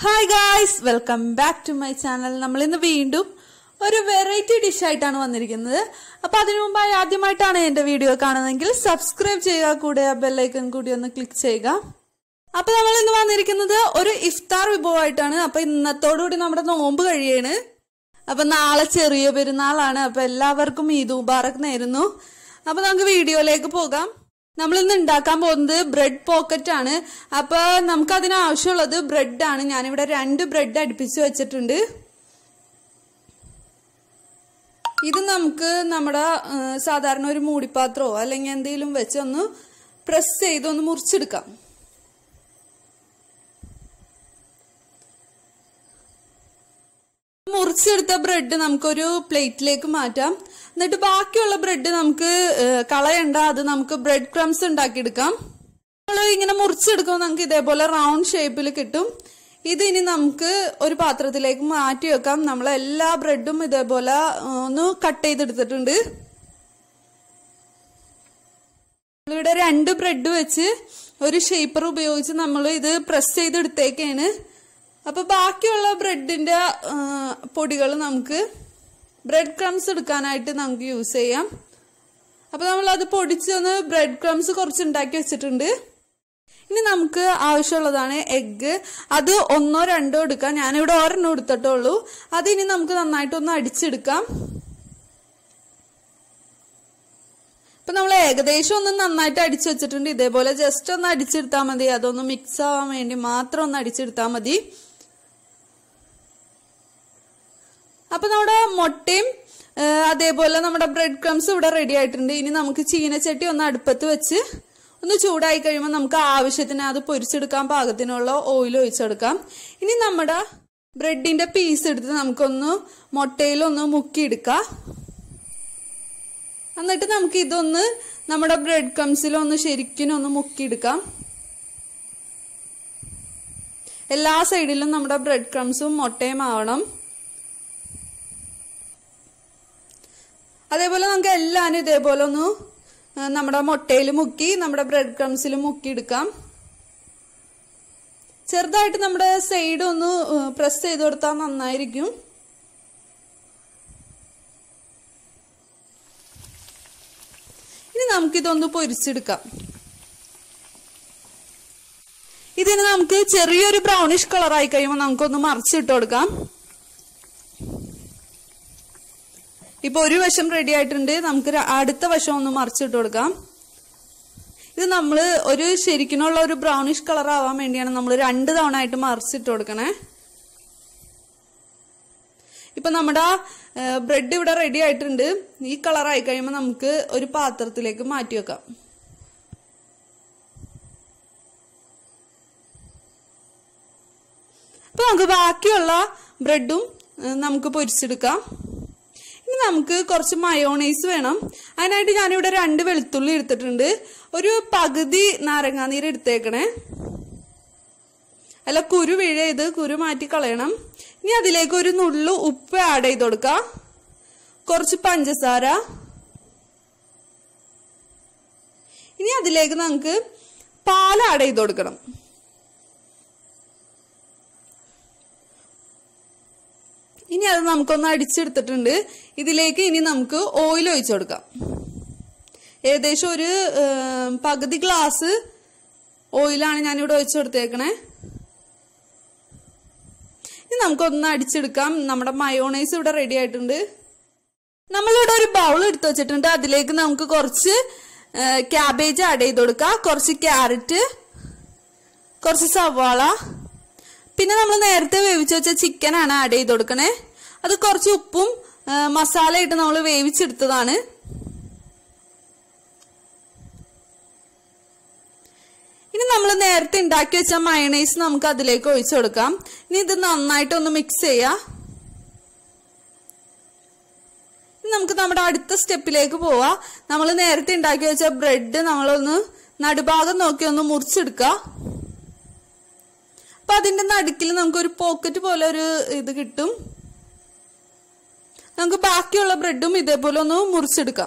hi guys welcome back to my channel നമ്മൾ ഇന്ന് വീണ്ടും ഒരു വെറൈറ്റി ഡിഷ് ആയിട്ടാണ് വന്നിരിക്കുന്നത് അപ്പൊ അതിനു മുമ്പായി ആദ്യമായിട്ടാണ് എന്റെ വീഡിയോ കാണുന്നതെങ്കിൽ സബ്സ്ക്രൈബ് ചെയ്യുക കൂടെ ആ ബെല്ലൈക്കൺ കൂടി ഒന്ന് ക്ലിക്ക് ചെയ്യുക അപ്പൊ നമ്മൾ ഇന്ന് വന്നിരിക്കുന്നത് ഒരു ഇഫ്താർ വിഭവമായിട്ടാണ് അപ്പൊ ഇന്നത്തോടുകൂടി നമ്മുടെ നോമ്പ് കഴിയാണ് അപ്പൊ നാളെ ചെറിയ പെരുന്നാളാണ് അപ്പൊ എല്ലാവർക്കും ഈദ് മുബാറക് നേരുന്നു അപ്പൊ നമുക്ക് വീഡിയോയിലേക്ക് പോകാം നമ്മൾ ഇന്ന് ഉണ്ടാക്കാൻ പോകുന്നത് ബ്രെഡ് പോക്കറ്റ് ആണ് അപ്പൊ നമുക്ക് അതിന് ആവശ്യമുള്ളത് ബ്രെഡ് ആണ് ഞാനിവിടെ രണ്ട് ബ്രെഡ് അടുപ്പിച്ച് വെച്ചിട്ടുണ്ട് ഇത് നമുക്ക് നമ്മുടെ ആ, സാധാരണ ഒരു മൂടിപ്പാത്രമോ അല്ലെങ്കിൽ എന്തെങ്കിലും വെച്ച് ഒന്ന് പ്രസ് ചെയ്ത് ഒന്ന് മുറിച്ചെടുക്കാം മുറിച്ചെടുത്ത ബ്രെഡ് നമുക്കൊരു പ്ലേറ്റിലേക്ക് മാറ്റാം എന്നിട്ട് ബാക്കിയുള്ള ബ്രെഡ് നമുക്ക് ഏഹ്, കളയണ്ട അത് നമുക്ക് ബ്രെഡ് ക്രംസ് ഉണ്ടാക്കിയെടുക്കാം നമ്മൾ ഇങ്ങനെ മുറിച്ചെടുക്കുമ്പോൾ നമുക്ക് ഇതേപോലെ റൗണ്ട് ഷേപ്പിൽ കിട്ടും ഇത് ഇനി നമുക്ക് ഒരു പാത്രത്തിലേക്ക് മാറ്റി വെക്കാം നമ്മൾ എല്ലാ ബ്രെഡും ഇതേപോലെ ഏഹ്, ഒന്ന് കട്ട് ചെയ്തെടുത്തിട്ടുണ്ട് ഇവിടെ രണ്ട് ബ്രെഡ് വെച്ച് ഒരു ഷേപ്പർ ഉപയോഗിച്ച് നമ്മൾ ഇത് പ്രസ് ചെയ്തെടുത്തേക്കാണ് അപ്പൊ ബാക്കിയുള്ള ബ്രെഡിന്റെ പൊടികൾ നമുക്ക് ബ്രെഡ് ക്രംസ് എടുക്കാനായിട്ട് നമുക്ക് യൂസ് ചെയ്യാം അപ്പൊ നമ്മൾ അത് പൊടിച്ചൊന്ന് ബ്രെഡ് ക്രംസ് കുറച്ച് ഉണ്ടാക്കി വെച്ചിട്ടുണ്ട് ഇനി നമുക്ക് ആവശ്യമുള്ളതാണ് എഗ്ഗ് അത് ഒന്നോ രണ്ടോ എടുക്കാം ഞാനിവിടെ ഒരെണ്ണം എടുത്തിട്ടുള്ളൂ അത് ഇനി നമുക്ക് നന്നായിട്ടൊന്ന് അടിച്ചെടുക്കാം ഇപ്പൊ നമ്മൾ ഏകദേശം ഒന്ന് നന്നായിട്ട് അടിച്ചു വെച്ചിട്ടുണ്ട് ഇതേപോലെ ജസ്റ്റ് ഒന്ന് അടിച്ചെടുത്താൽ മതി അതൊന്ന് മിക്സ് ആവാൻ വേണ്ടി മാത്രം ഒന്ന് അടിച്ചെടുത്താൽ മതി അപ്പൊ നമ്മുടെ മുട്ടയും ആ, അതേപോലെ നമ്മുടെ ബ്രെഡ് ക്രംസ് ഇവിടെ റെഡി ആയിട്ടുണ്ട് ഇനി നമുക്ക് ചീനച്ചട്ടി ഒന്ന് അടുപ്പത്ത് വെച്ച് ഒന്ന് ചൂടായി കഴിയുമ്പോൾ നമുക്ക് ആവശ്യത്തിന് അത് പൊരിച്ചെടുക്കാൻ പാകത്തിനുള്ള ഓയിൽ ഒഴിച്ചെടുക്കാം ഇനി നമ്മുടെ ബ്രെഡിന്റെ പീസ് എടുത്ത് നമുക്കൊന്ന് മുട്ടയിലൊന്ന് മുക്കിയെടുക്കാം എന്നിട്ട് നമുക്ക് ഇതൊന്ന് നമ്മുടെ ബ്രെഡ് ക്രംസിലൊന്ന് ശരിക്കും ഒന്ന് മുക്കിയെടുക്കാം എല്ലാ സൈഡിലും നമ്മുടെ ബ്രെഡ് ക്രംസും മുട്ടയും ആവണം അതേപോലെ നമുക്ക് എല്ലാനും ഇതേപോലെ ഒന്ന് ആ, നമ്മുടെ മുട്ടയിൽ മുക്കി നമ്മുടെ ബ്രെഡ് ക്രംസിൽ മുക്കി എടുക്കാം ചെറുതായിട്ട് നമ്മുടെ സൈഡ് ഒന്ന് പ്രസ് ചെയ്ത് കൊടുത്താൽ നന്നായിരിക്കും ഇനി നമുക്കിതൊന്ന് പൊരിച്ചെടുക്കാം ഇതിന് നമുക്ക് ചെറിയൊരു ബ്രൗണിഷ് കളറായി കഴിയുമ്പോൾ നമുക്കൊന്ന് മറിച്ചിട്ട് കൊടുക്കാം ഇപ്പൊ ഒരു വശം റെഡി ആയിട്ടുണ്ട് നമുക്ക് ര- അടുത്ത വശം ഒന്ന് മറിച്ചിട്ട് കൊടുക്കാം ഇത് നമ്മൾ ഒരു ശരിക്കിനുള്ള ഒരു ബ്രൗണിഷ് കളർ ആവാൻ വേണ്ടിയാണ് നമ്മൾ രണ്ട് തവണ ആയിട്ട് മറിച്ചിട്ട് കൊടുക്കണേ ഇപ്പൊ നമ്മുടെ ബ്രെഡ് ഇവിടെ റെഡി ആയിട്ടുണ്ട് ഈ കളർ ആയി കഴിയുമ്പോൾ നമുക്ക് ഒരു പാത്രത്തിലേക്ക് മാറ്റി വെക്കാം അപ്പൊ നമുക്ക് ബാക്കിയുള്ള ബ്രെഡും ഏഹ്, നമുക്ക് പൊരിച്ചെടുക്കാം ഇനി നമുക്ക് കുറച്ച് മയോണൈസ് വേണം അതിനായിട്ട് ഞാനിവിടെ രണ്ട് വെളുത്തുള്ളി എടുത്തിട്ടുണ്ട് ഒരു പകുതി നാരങ്ങാനീര് എടുത്തേക്കണേ അല്ല കുരു വീഴ ഇത് കുരു മാറ്റി കളയണം ഇനി അതിലേക്ക് ഒരു നുള്ളു ഉപ്പ് ആഡ് ചെയ്ത് കൊടുക്കാം കുറച്ച് പഞ്ചസാര ഇനി അതിലേക്ക് നമുക്ക് പാൽ ആഡ് ചെയ്ത് കൊടുക്കണം ഇനി അത് നമുക്കൊന്ന് അടിച്ചെടുത്തിട്ടുണ്ട് ഇതിലേക്ക് ഇനി നമുക്ക് ഓയിൽ ഒഴിച്ചു കൊടുക്കാം ഏകദേശം ഒരു ഏം, പകുതി ഗ്ലാസ് ഓയിലാണ് ഞാനിവിടെ ഒഴിച്ചു കൊടുത്തേക്കണേ ഇനി നമുക്കൊന്ന് അടിച്ചെടുക്കാം നമ്മുടെ മയോണൈസ് ഇവിടെ റെഡി ആയിട്ടുണ്ട് നമ്മളിവിടെ ഒരു ബൗൾ എടുത്തു വെച്ചിട്ടുണ്ട് അതിലേക്ക് നമുക്ക് കുറച്ച് ക്യാബേജ് ആഡ് ചെയ്ത് കൊടുക്കാം കുറച്ച് ക്യാരറ്റ് കുറച്ച് സവാള പിന്നെ നമ്മൾ നേരത്തെ വേവിച്ച് വെച്ച ചിക്കനാണ് ആഡ് ചെയ്ത് കൊടുക്കണേ അത് കുറച്ച് ഉപ്പും ആ, മസാല ഇട്ട് നമ്മൾ വേവിച്ചെടുത്തതാണ് ഇനി നമ്മൾ നേരത്തെ ഉണ്ടാക്കി വെച്ച മയണൈസ് നമുക്ക് അതിലേക്ക് ഒഴിച്ചു കൊടുക്കാം ഇനി ഇത് നന്നായിട്ട് ഒന്ന് മിക്സ് ചെയ്യാം ഇനി നമുക്ക് നമ്മുടെ അടുത്ത സ്റ്റെപ്പിലേക്ക് പോവാം നമ്മൾ നേരത്തെ ഉണ്ടാക്കി വെച്ച ബ്രെഡ് നമ്മളൊന്ന് നടുഭാഗം നോക്കി ഒന്ന് മുറിച്ചെടുക്കുക അപ്പൊ അതിന്റെ നടുക്കിൽ നമുക്കൊരു പോക്കറ്റ് പോലെ ഒരു ഇത് കിട്ടും നമുക്ക് ബാക്കിയുള്ള ബ്രെഡും ഇതേപോലെ ഒന്ന് മുറിച്ചെടുക്കാം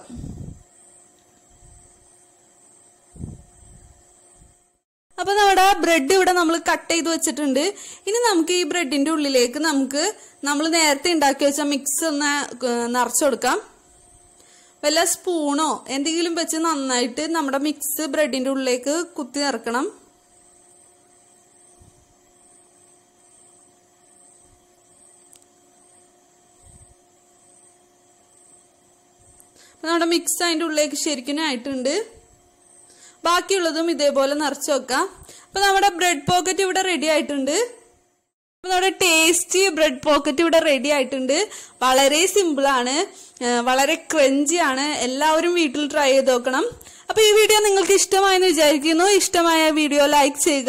അപ്പൊ നമ്മുടെ ബ്രെഡ് ഇവിടെ നമ്മൾ കട്ട് ചെയ്ത് വെച്ചിട്ടുണ്ട് ഇനി നമുക്ക് ഈ ബ്രെഡിന്റെ ഉള്ളിലേക്ക് നമുക്ക് നമ്മൾ നേരത്തെ ഉണ്ടാക്കി വെച്ച മിക്സ് ഒന്ന് നിറച്ചു കൊടുക്കാം വല്ല സ്പൂണോ എന്തെങ്കിലും വെച്ച് നന്നായിട്ട് നമ്മുടെ മിക്സ് ബ്രെഡിന്റെ ഉള്ളിലേക്ക് കുത്തി നിറക്കണം നമ്മുടെ മിക്സ് അതിൻ്റെ ഉള്ളിലേക്ക് ശരിക്കും ആയിട്ടുണ്ട് ബാക്കിയുള്ളതും ഇതേപോലെ നിറച്ച് വെക്കാം അപ്പൊ നമ്മുടെ ബ്രെഡ് പോക്കറ്റ് ഇവിടെ റെഡി ആയിട്ടുണ്ട് അപ്പൊ നമ്മുടെ ടേസ്റ്റി ബ്രെഡ് പോക്കറ്റ് ഇവിടെ റെഡി ആയിട്ടുണ്ട് വളരെ സിമ്പിൾ ആണ് ഏഹ് വളരെ ക്രഞ്ചി ആണ് എല്ലാവരും വീട്ടിൽ ട്രൈ ചെയ്ത് നോക്കണം അപ്പൊ ഈ വീഡിയോ നിങ്ങൾക്ക് ഇഷ്ടമായെന്ന് വിചാരിക്കുന്നു ഇഷ്ടമായ വീഡിയോ ലൈക്ക് ചെയ്യുക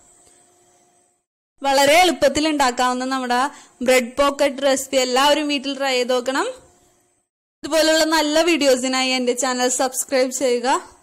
വളരെ എളുപ്പത്തിൽ ഉണ്ടാക്കാവുന്ന നമ്മുടെ ബ്രെഡ് പോക്കറ്റ് റെസിപ്പി എല്ലാവരും വീട്ടിൽ ട്രൈ ചെയ്ത് നോക്കണം ഇതുപോലുള്ള നല്ല വീഡിയോസിനായി എന്റെ ചാനൽ സബ്സ്ക്രൈബ് ചെയ്യുക